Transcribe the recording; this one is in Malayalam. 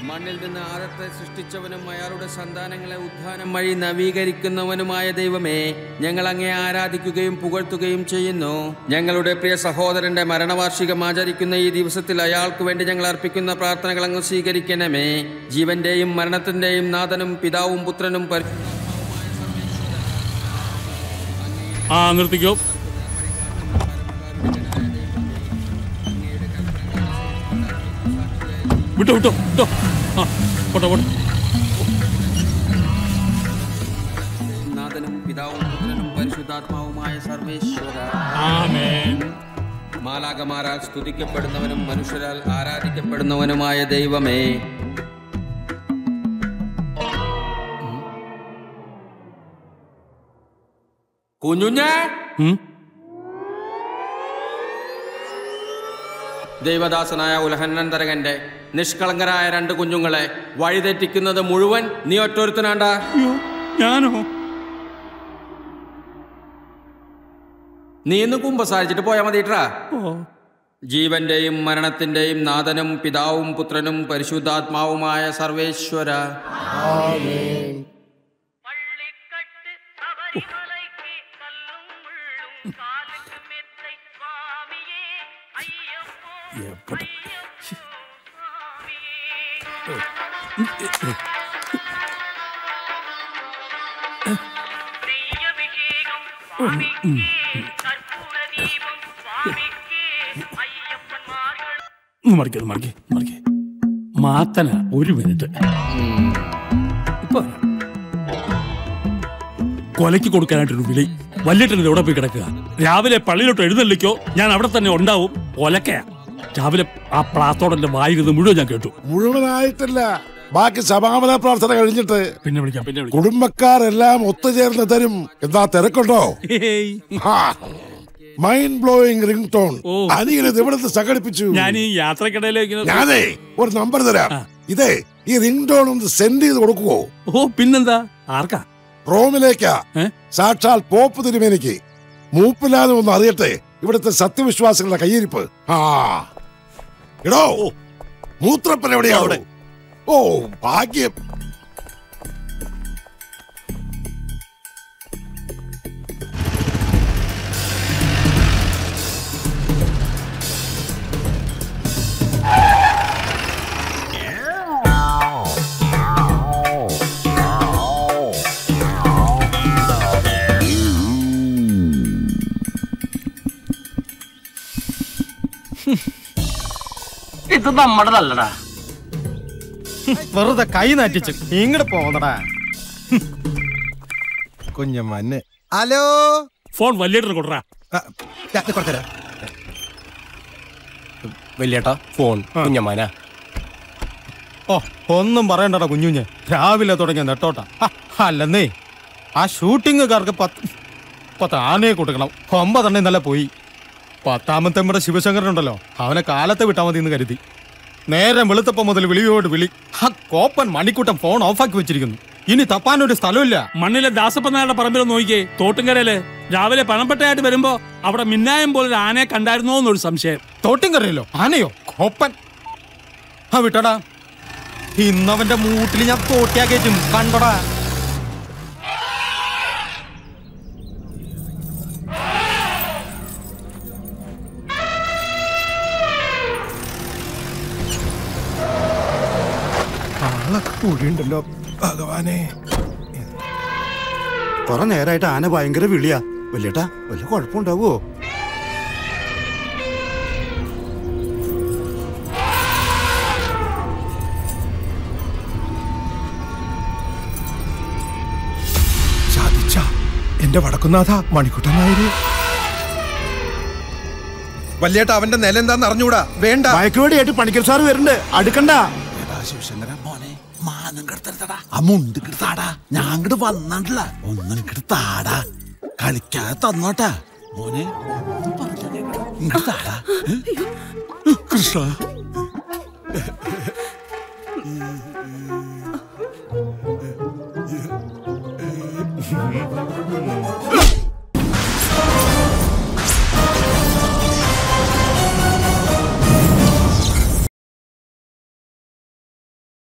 മണ്ണിൽ നിന്ന് ആദത്തെ സൃഷ്ടിച്ചവനും അയാളുടെ സന്താനങ്ങളെ ഉദ്ധാനം വഴി നവീകരിക്കുന്നവനുമായ ദൈവമേ ഞങ്ങൾ അങ്ങേ ആരാധിക്കുകയും പുകഴ്ത്തുകയും ചെയ്യുന്നു ഞങ്ങളുടെ പ്രിയ സഹോദരന്റെ മരണവാർഷികം ആചരിക്കുന്ന ഈ ദിവസത്തിൽ അയാൾക്ക് വേണ്ടി ഞങ്ങൾ അർപ്പിക്കുന്ന പ്രാർത്ഥനകൾ അങ്ങ് സ്വീകരിക്കണമേ ജീവന്റെയും മരണത്തിന്റെയും നാഥനും പിതാവും പുത്രനും പരി ആ നിർത്തിക്കോ വിട്ടോ വിട്ടോ വിട്ടോ ആ പോട്ടെ പോട്ടെ നാഥനും പിതാവും പുത്രനും പരിശുദ്ധാത്മാവുമായ സർവേശ്വര ആമേൻ മാലാകമാരാൽ സ്തുതിക്കപ്പെടുന്നവനും മനുഷ്യരാൽ ആരാധിക്കപ്പെടുന്നവനുമായ ദൈവമേ കുഞ്ഞുഞ്ഞേ ഉം? ദൈവദാസനായ ഉലഹന്നന്തരകന്റെ നിഷ്കളങ്കരായ രണ്ട് കുഞ്ഞുങ്ങളെ വഴിതെറ്റിക്കുന്നത് മുഴുവൻ നീ ഒറ്റൊരുത്തനാണ്ടാ അയ്യോ ഞാനോ നീ ഇന്ന് കുമ്പസാരിച്ചിട്ട് പോയാൽ മതിട്ടാ ഓ ജീവന്റെയും മരണത്തിന്റെയും നാഥനും പിതാവും പുത്രനും പരിശുദ്ധാത്മാവുമായ സർവേശ്വര പള്ളിക്കട്ട് ശബരിമലയ്ക്ക് കല്ലും മുള്ളും കാലുക്ക് മെത്തൈ സ്വാമിയേ അയ്യപ്പോ എവിടെ അയ്യപ്പോ സ്വാമിയേ നെയ്യഭിഷേകം സ്വാമിക്ക് കർപ്പൂരദീപം സ്വാമിക്ക് അയ്യപ്പന്മാர்கள் ഒന്ന് മറിക്കത് മറിക്കേ മറിക്കേ മാത്തന ഒരു മിനിറ്റ് ഇപ്പൊ വരാം. കൊലയ്ക്ക് കൊടുക്കാനായിട്ടൊരു വിളി വല്യേട്ടൻ എവിടെ പോയി കിടക്കുക രാവിലെ പള്ളിയിലോട്ട് എഴുന്നള്ളിക്കോ ഞാൻ അവിടെ തന്നെ ഉണ്ടാവും ഒലക്കയാ രാവിലെ ആ പ്ലാത്തോടന്റെ വായിരുന്ന് മുഴുവൻ ഞാൻ കേട്ടു മുഴുവനായിട്ടില്ല ബാക്കി സമാപന പ്രാർത്ഥന കഴിഞ്ഞിട്ട് പിന്നെ വിളിക്കാം പിന്നെ വിളിക്കാം കുടുംബക്കാരെല്ലാം ഒത്തുചേർന്ന് തരും എന്താ തിരക്കുണ്ടോ hey. Mind blowing ring tone ഓ. അനിയനത് എവിടുന്ന് സംഘടിപ്പിച്ചു ഞാൻ ഈ യാത്രക്കിടയിലേക്ക് ഞാനേ ഒരു നമ്പർ തരാം ആ. ഇതേ ഈ റിംഗ് ടോൺ ഒന്ന് സെൻഡ് ചെയ്ത് കൊടുക്കുവോ ഓ പിന്നെന്താ ആർക്കാ റോമിലേക്കാ ഏ? സാക്ഷാൽ പോപ്പ് തിരുമേനിക്ക് മൂപ്പില്ലാതെ ഒന്ന് അറിയട്ടെ ഇവിടുത്തെ സത്യവിശ്വാസികളുടെ കയ്യിരിപ്പ് ആ എടോ മൂത്രപ്പൻ എവിടെയാ അവിടെ ഓ ഭാഗ്യം ഇത് നമ്മുടെതല്ലടാ വെറുതെ കൈ നാറ്റിച്ച് ഇങ്ങോട്ട് പോന്നടാ കുഞ്ഞമ്മന്നെ ഹലോ ഫോൺ വല്യേട്ടന് കൊടുറാ കൊടുത്തരാ വലിയേട്ടാ ഫോൺ കുഞ്ഞമ്മാനാ ഓ ഒന്നും പറയണ്ടടാ കുഞ്ഞുഞ്ഞ് രാവിലെ തുടങ്ങിയ നെട്ടോട്ടാ ഹ, അല്ലെന്നേ ആ ഷൂട്ടിങ്ങുകാർക്ക് പത്ത് പത്ത് ആനയെ കൊടുക്കണം ഒമ്പതെണ്ണ ഇന്നലെ പോയി പത്താമത്തെ നമ്മുടെ ശിവശങ്കരനുണ്ടല്ലോ അവനെ കാലത്തെ വിട്ടാൽ മതി എന്ന് കരുതി നേരം വെളുത്തപ്പം മുതൽ വിളിയോട് വിളി ആ കോപ്പൻ മണിക്കൂട്ടം ഫോൺ ഓഫാക്കി വെച്ചിരിക്കുന്നു ഇനി തപ്പാനൊരു സ്ഥലമില്ല മണ്ണിലെ ദാസപ്പനാരുടെ പറമ്പിൽ നോക്കിയേ തോട്ടുംകരയില് രാവിലെ പണപ്പെട്ടയായിട്ട് വരുമ്പോ അവിടെ മിന്നായം പോലെ ഒരു ആനയെ കണ്ടായിരുന്നോ എന്നൊരു സംശയം തോട്ടിങ്കറിയല്ലോ ആനയോ കോപ്പൻ ആ വിട്ടടാ ഇന്നവന്റെ മൂട്ടിൽ ഞാൻ തോട്ടിയാ കയറ്റും കണ്ടടാ ആളൊക്കെ കൂടിയുണ്ടല്ലോ ഭഗവാനെ കുറെ നേരമായിട്ട് ആന ഭയങ്കര വിളിയാ വലിയേട്ടാ വല്ല കുഴപ്പമുണ്ടാവോ സാധിച്ച എന്റെ വടക്കുന്നാഥ മണിക്കുട്ടൻ നായര് വല്യേട്ട അവന്റെ നില എന്താന്ന് അറിഞ്ഞൂടാ വേണ്ട മയക്കുവേടിയായിട്ട് പണിക്കർ സാറ് വരുന്നുണ്ട് അടുക്കണ്ട ശിവശങ്കര മോനെ മാനം കെടുത്തടാ ആ മുണ്ട് കിടത്താടാ ഞാൻ അങ്ങോട്ട് വന്നിട്ടില്ല ഒന്നും ഇങ്ങോട്ട് താടാ കളിക്കാതെ തന്നോട്ടാ മോനെ ഇങ്ങോട്ട് താടാ ഏ? കൃഷ്ണ